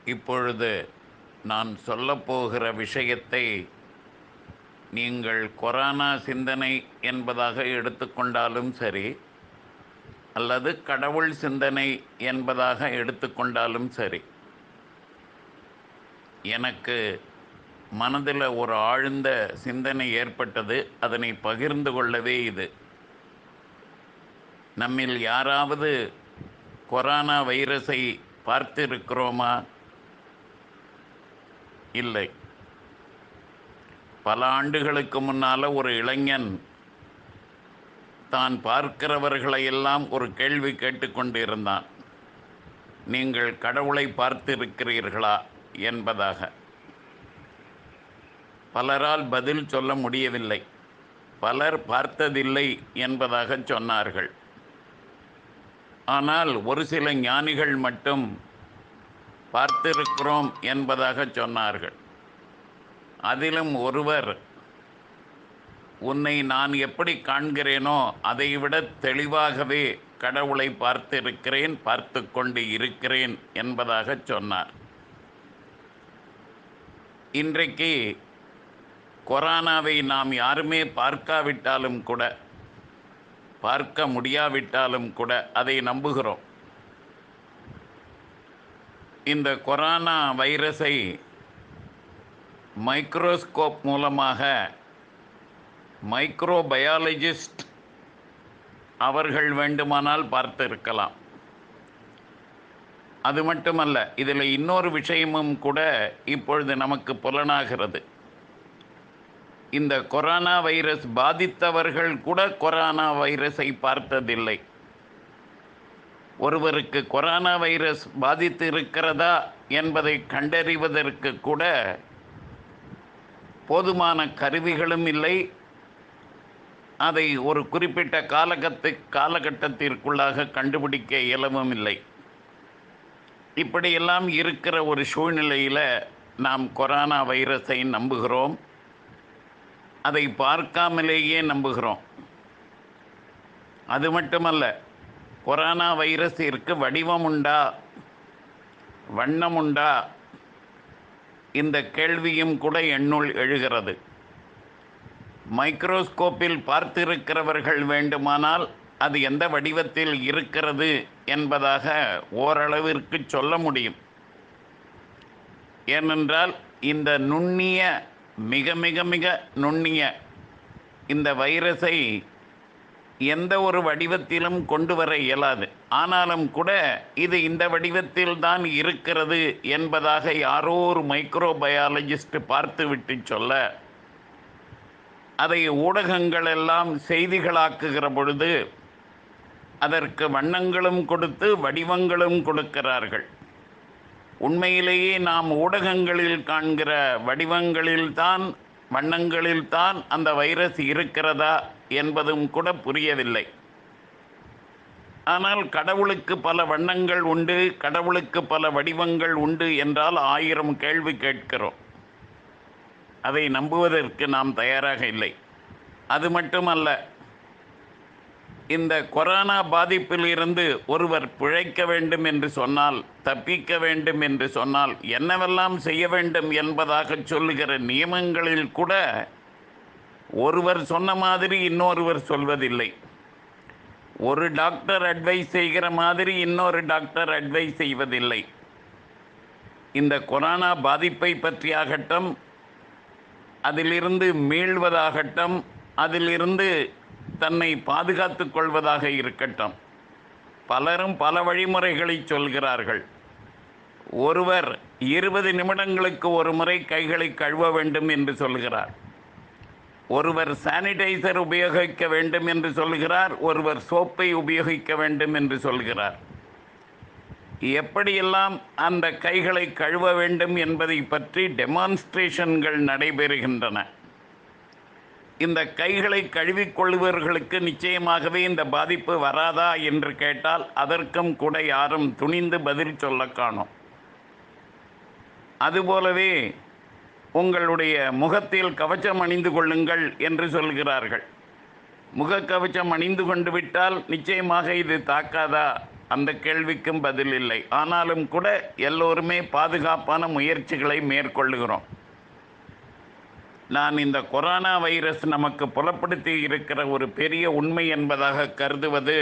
இப்பொழுது நான் சொல்லப்போகிற விஷயத்தை நீங்கள் கொரோனா சிந்தனை என்பதாக எடுத்துக்கொண்டாலும் சரி அல்லது கடவுள் சிந்தனை என்பதாக எடுத்துக்கொண்டாலும் சரி எனக்கு மனதில் ஒரு ஆழ்ந்த சிந்தனை ஏற்பட்டது அதனை பகிர்ந்து கொள்ளவே இது நம்மில் யாராவது கொரோனா வைரஸை பார்த்திருக்கிறோமா இல்லை பல ஆண்டுகளுக்கு முன்னால் ஒரு இளைஞன் தான் பார்க்கிறவர்களையெல்லாம் ஒரு கேள்வி கேட்டுக்கொண்டிருந்தான் நீங்கள் கடவுளை பார்த்திருக்கிறீர்களா என்பதாக பலரால் பதில் சொல்ல முடியவில்லை பலர் பார்த்ததில்லை என்பதாக சொன்னார்கள் ஆனால் ஒரு சில ஞானிகள் மட்டும் பார்த்திருக்கிறோம் என்பதாக சொன்னார்கள் அதிலும் ஒருவர் உன்னை நான் எப்படி காண்கிறேனோ அதைவிட தெளிவாகவே கடவுளை பார்த்திருக்கிறேன் பார்த்து கொண்டு இருக்கிறேன் என்பதாக சொன்னார் இன்றைக்கு கொரோனாவை நாம் யாருமே பார்க்காவிட்டாலும் கூட பார்க்க முடியாவிட்டாலும் கூட அதை நம்புகிறோம் இந்த கொரோனா வைரஸை மைக்ரோஸ்கோப் மூலமாக மைக்ரோபயாலஜிஸ்ட் அவர்கள் வேண்டுமானால் பார்த்திருக்கலாம் அது மட்டுமல்ல இதில் இன்னொரு விஷயமும் கூட இப்பொழுது நமக்கு புலனாகிறது இந்த கொரோனா வைரஸ் பாதித்தவர்கள் கூட கொரோனா வைரஸை பார்த்ததில்லை ஒருவருக்கு கொரோனா வைரஸ் பாதித்து இருக்கிறதா என்பதை கண்டறிவதற்கு கூட போதுமான கருவிகளும் இல்லை அதை ஒரு குறிப்பிட்ட காலகத்து காலகட்டத்திற்குள்ளாக கண்டுபிடிக்க இயலவும் இல்லை இப்படியெல்லாம் இருக்கிற ஒரு சூழ்நிலையில் நாம் கொரோனா வைரஸை நம்புகிறோம் அதை பார்க்காமலேயே நம்புகிறோம் அது மட்டுமல்ல கொரோனா வைரஸிற்கு வடிவம் உண்டா வண்ணம் உண்டா இந்த கேள்வியும் கூட எண்ணுள் எழுகிறது மைக்ரோஸ்கோப்பில் பார்த்திருக்கிறவர்கள் வேண்டுமானால் அது எந்த வடிவத்தில் இருக்கிறது என்பதாக ஓரளவிற்கு சொல்ல முடியும் ஏனென்றால் இந்த நுண்ணிய மிக மிக மிக நுண்ணிய இந்த வைரஸை எந்த ஒரு வடிவத்திலும் கொண்டு வர இயலாது ஆனாலும் கூட இது இந்த வடிவத்தில் தான் இருக்கிறது என்பதாக யாரோ ஒரு மைக்ரோபயாலஜிஸ்ட் பார்த்துவிட்டு சொல்ல அதை ஊடகங்கள் எல்லாம் செய்திகளாக்குகிற பொழுது அதற்கு வண்ணங்களும் கொடுத்து வடிவங்களும் கொடுக்கிறார்கள் உண்மையிலேயே நாம் ஊடகங்களில் காண்கிற வடிவங்களில்தான் வண்ணங்களில்தான் அந்த வைரஸ் இருக்கிறதா என்பதும் கூட புரியவில்லை ஆனால் கடவுளுக்கு பல வண்ணங்கள் உண்டு கடவுளுக்கு பல வடிவங்கள் உண்டு என்றால் ஆயிரம் கேள்வி கேட்கிறோம் அதை நம்புவதற்கு நாம் தயாராக இல்லை அது மட்டுமல்ல இந்த கொரோனா பாதிப்பில் இருந்து ஒருவர் பிழைக்க வேண்டும் என்று சொன்னால் தப்பிக்க வேண்டும் என்று சொன்னால் என்னவெல்லாம் செய்ய வேண்டும் என்பதாக சொல்லுகிற நியமங்களில் கூட ஒருவர் சொன்ன மாதிரி இன்னொருவர் சொல்வதில்லை ஒரு டாக்டர் அட்வைஸ் செய்கிற மாதிரி இன்னொரு டாக்டர் அட்வைஸ் செய்வதில்லை இந்த கொரோனா பாதிப்பை பற்றியாகட்டும் அதிலிருந்து மீள்வதாகட்டும் அதிலிருந்து தன்னை பாதுகாத்து கொள்வதாக இருக்கட்டும் பலரும் பல வழிமுறைகளை சொல்கிறார்கள் ஒருவர் இருபது நிமிடங்களுக்கு ஒரு முறை கைகளை கழுவ வேண்டும் என்று சொல்கிறார் ஒருவர் சானிடைசர் உபயோகிக்க வேண்டும் என்று சொல்கிறார் ஒருவர் சோப்பை உபயோகிக்க வேண்டும் என்று சொல்கிறார் எப்படியெல்லாம் அந்த கைகளை கழுவ வேண்டும் என்பதை பற்றி டெமான்ஸ்ட்ரேஷன்கள் நடைபெறுகின்றன இந்த கைகளை கழுவிக்கொள்பவர்களுக்கு நிச்சயமாகவே இந்த பாதிப்பு வராதா என்று கேட்டால் அதற்கும் கூட யாரும் துணிந்து பதில் சொல்ல காணோம் அதுபோலவே உங்களுடைய முகத்தில் கவச்சம் அணிந்து கொள்ளுங்கள் என்று சொல்கிறார்கள் முகக்கவச்சம் அணிந்து கொண்டு விட்டால் நிச்சயமாக இது தாக்காதா அந்த கேள்விக்கும் பதில் இல்லை ஆனாலும் கூட எல்லோருமே பாதுகாப்பான முயற்சிகளை மேற்கொள்ளுகிறோம் நான் இந்த கொரோனா வைரஸ் நமக்கு புலப்படுத்தி இருக்கிற ஒரு பெரிய உண்மை என்பதாக கருதுவது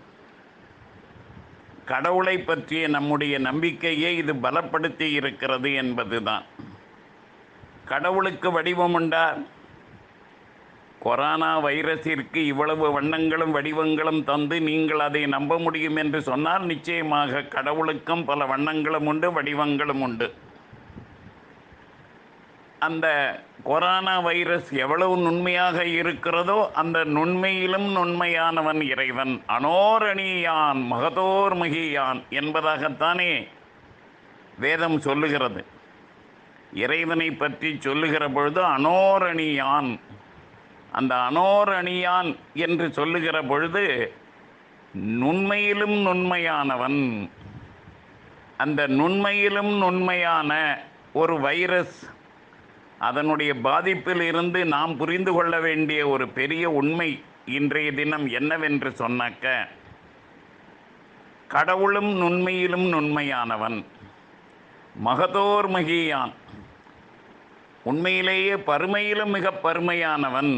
கடவுளை பற்றிய நம்முடைய நம்பிக்கையை இது பலப்படுத்தி இருக்கிறது என்பதுதான் கடவுளுக்கு வடிவம் உண்டா கொரோனா வைரஸிற்கு இவ்வளவு வண்ணங்களும் வடிவங்களும் தந்து நீங்கள் அதை நம்ப முடியும் என்று சொன்னால் நிச்சயமாக கடவுளுக்கும் பல வண்ணங்களும் உண்டு வடிவங்களும் உண்டு அந்த கொரோனா வைரஸ் எவ்வளவு நுண்மையாக இருக்கிறதோ அந்த நுண்மையிலும் நுண்மையானவன் இறைவன் அனோரணியான் மகதோர் மகியான் என்பதாகத்தானே வேதம் சொல்லுகிறது இறைவனை பற்றி சொல்லுகிற பொழுது அனோரணியான் அந்த அனோரணியான் என்று சொல்லுகிற பொழுது நுண்மையிலும் நுண்மையானவன் அந்த நுண்மையிலும் நுண்மையான ஒரு வைரஸ் அதனுடைய பாதிப்பில் இருந்து நாம் புரிந்து கொள்ள வேண்டிய ஒரு பெரிய உண்மை இன்றைய தினம் என்னவென்று சொன்னாக்க கடவுளும் நுண்மையிலும் நுண்மையானவன் மகதோர் மகியான் உண்மையிலேயே பருமையிலும் மிக பருமையானவன்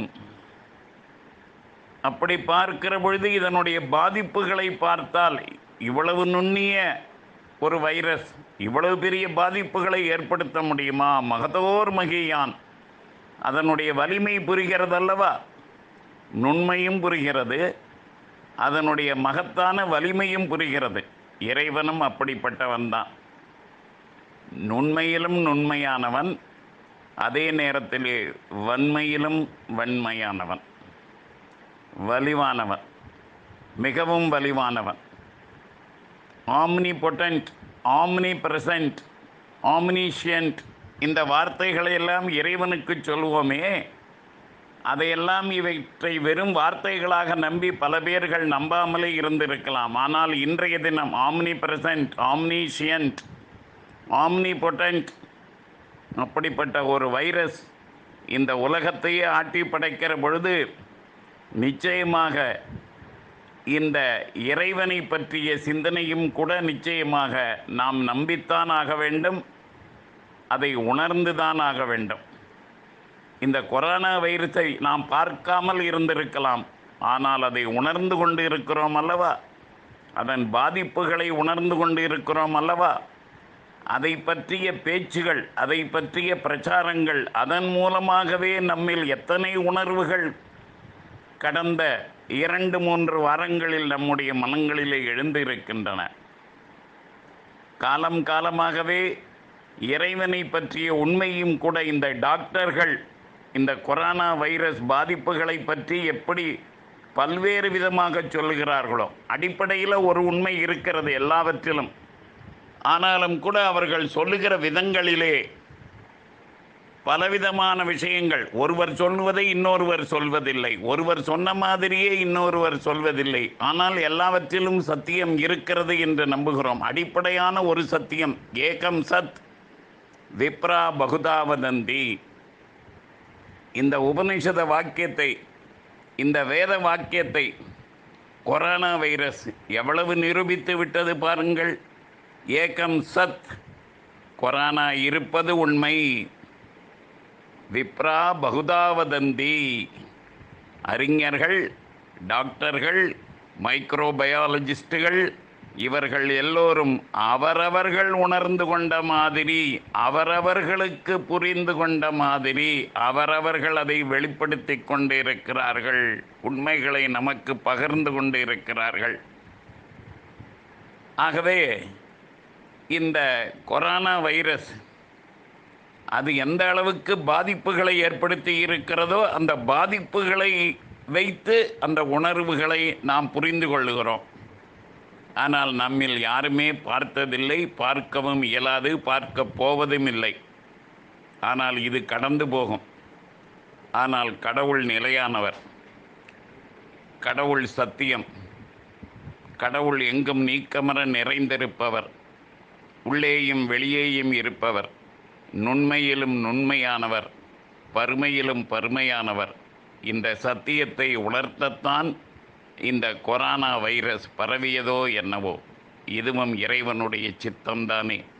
அப்படி பார்க்கிற பொழுது இதனுடைய பாதிப்புகளை பார்த்தால் இவ்வளவு நுண்ணிய ஒரு வைரஸ் இவ்வளவு பெரிய பாதிப்புகளை ஏற்படுத்த முடியுமா மகதோர் மகியான் அதனுடைய வலிமை புரிகிறதல்லவா நுண்மையும் புரிகிறது அதனுடைய மகத்தான வலிமையும் புரிகிறது இறைவனும் அப்படிப்பட்டவன்தான் நுண்மையிலும் நுண்மையானவன் அதே நேரத்தில் வன்மையிலும் வன்மையானவன் வலிவானவன் மிகவும் வலிவானவன் omnipotent omnipresent omniscient இந்த வார்த்தைகளை எல்லாம் இறைவனுக்கு சொல்வோமே அதையெல்லாம் இவற்றை வெறும் வார்த்தைகளாக நம்பி பல பேர்கள் நம்பாமலே இருந்திருக்கலாம் ஆனால் இன்றைய தினம் omnipresent omniscient omnipotent அப்படிப்பட்ட ஒரு வைரஸ் இந்த உலகத்தையே ஆட்டி படைக்கிற பொழுது நிச்சயமாக இந்த இறைவனை பற்றிய சிந்தனையும் கூட நிச்சயமாக நாம் நம்பித்தான் ஆக வேண்டும் அதை உணர்ந்துதான் ஆக வேண்டும் இந்த கொரோனா வைரஸை நாம் பார்க்காமல் இருந்திருக்கலாம் ஆனால் அதை உணர்ந்து கொண்டு இருக்கிறோம் அல்லவா அதன் பாதிப்புகளை உணர்ந்து கொண்டு இருக்கிறோம் அல்லவா அதை பற்றிய பேச்சுகள் அதை பற்றிய பிரச்சாரங்கள் அதன் மூலமாகவே நம்மில் எத்தனை உணர்வுகள் கடந்த இரண்டு மூன்று வாரங்களில் நம்முடைய மனங்களிலே எழுந்திருக்கின்றன காலம் காலமாகவே இறைவனை பற்றிய உண்மையும் கூட இந்த டாக்டர்கள் இந்த கொரோனா வைரஸ் பாதிப்புகளை பற்றி எப்படி பல்வேறு விதமாக சொல்லுகிறார்களோ அடிப்படையில் ஒரு உண்மை இருக்கிறது எல்லாவற்றிலும் ஆனாலும் கூட அவர்கள் சொல்லுகிற விதங்களிலே பலவிதமான விஷயங்கள் ஒருவர் சொல்வதை இன்னொருவர் சொல்வதில்லை ஒருவர் சொன்ன மாதிரியே இன்னொருவர் சொல்வதில்லை ஆனால் எல்லாவற்றிலும் சத்தியம் இருக்கிறது என்று நம்புகிறோம் அடிப்படையான ஒரு சத்தியம் ஏகம் சத் விப்ரா பகுதாவதந்தி இந்த உபனிஷத வாக்கியத்தை இந்த வேத வாக்கியத்தை கொரோனா வைரஸ் எவ்வளவு நிரூபித்து விட்டது பாருங்கள் ஏகம் சத் கொரோனா இருப்பது உண்மை விப்ரா பகுதாவதந்தி அறிஞர்கள் டாக்டர்கள் மைக்ரோபயாலஜிஸ்டுகள் இவர்கள் எல்லோரும் அவரவர்கள் உணர்ந்து கொண்ட மாதிரி அவரவர்களுக்கு புரிந்து கொண்ட மாதிரி அவரவர்கள் அதை வெளிப்படுத்தி கொண்டிருக்கிறார்கள் உண்மைகளை நமக்கு பகிர்ந்து கொண்டிருக்கிறார்கள் ஆகவே இந்த கொரோனா வைரஸ் அது எந்த அளவுக்கு பாதிப்புகளை ஏற்படுத்தி இருக்கிறதோ அந்த பாதிப்புகளை வைத்து அந்த உணர்வுகளை நாம் புரிந்து கொள்ளுகிறோம் ஆனால் நம்மில் யாருமே பார்த்ததில்லை பார்க்கவும் இயலாது பார்க்க போவதும் இல்லை ஆனால் இது கடந்து போகும் ஆனால் கடவுள் நிலையானவர் கடவுள் சத்தியம் கடவுள் எங்கும் நீக்கமர நிறைந்திருப்பவர் உள்ளேயும் வெளியேயும் இருப்பவர் நுண்மையிலும் நுண்மையானவர் பருமையிலும் பருமையானவர் இந்த சத்தியத்தை உணர்த்தத்தான் இந்த கொரோனா வைரஸ் பரவியதோ என்னவோ இதுவும் இறைவனுடைய சித்தம்தானே